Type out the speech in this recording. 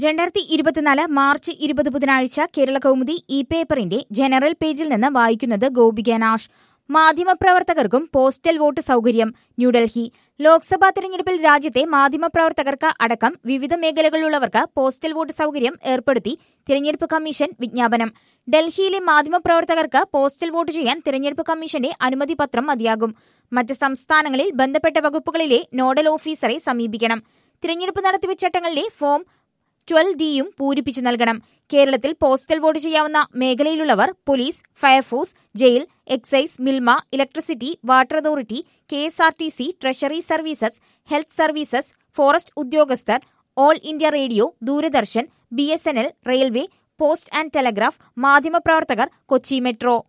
രണ്ടായിരത്തി ഇരുപത്തിനാല് മാർച്ച് ഇരുപത് ബുധനാഴ്ച കേരള കൗമുദി ഇ പേപ്പറിന്റെ ജനറൽ പേജിൽ നിന്ന് വായിക്കുന്നത് ഗോപിക നാഷ് മാധ്യമപ്രവർത്തകർക്കും പോസ്റ്റൽ വോട്ട് സൗകര്യം ന്യൂഡൽഹി ലോക്സഭാ തെരഞ്ഞെടുപ്പിൽ രാജ്യത്തെ മാധ്യമപ്രവർത്തകർക്ക് അടക്കം വിവിധ മേഖലകളിലുള്ളവർക്ക് പോസ്റ്റൽ വോട്ട് സൗകര്യം ഏർപ്പെടുത്തി തിരഞ്ഞെടുപ്പ് കമ്മീഷൻ വിജ്ഞാപനം ഡൽഹിയിലെ മാധ്യമപ്രവർത്തകർക്ക് പോസ്റ്റൽ വോട്ട് ചെയ്യാൻ തിരഞ്ഞെടുപ്പ് കമ്മീഷന്റെ അനുമതി പത്രം മതിയാകും മറ്റ് സംസ്ഥാനങ്ങളിൽ ബന്ധപ്പെട്ട വകുപ്പുകളിലെ നോഡൽ ഓഫീസറെ സമീപിക്കണം തിരഞ്ഞെടുപ്പ് നടത്തിവെച്ച ചട്ടങ്ങളിലെ ഫോം ട്വൽവ് ഡിയും പൂരിപ്പിച്ചു നൽകണം കേരളത്തിൽ പോസ്റ്റൽ വോട്ട് ചെയ്യാവുന്ന മേഖലയിലുള്ളവർ police fire force jail excise Milma electricity water authority K S R T C treasury services health services forest ഉദ്യോഗസ്ഥർ all India radio Doordarshan B S N L railway post and telegraph മാധ്യമപ്രവർത്തകർ Kochi metro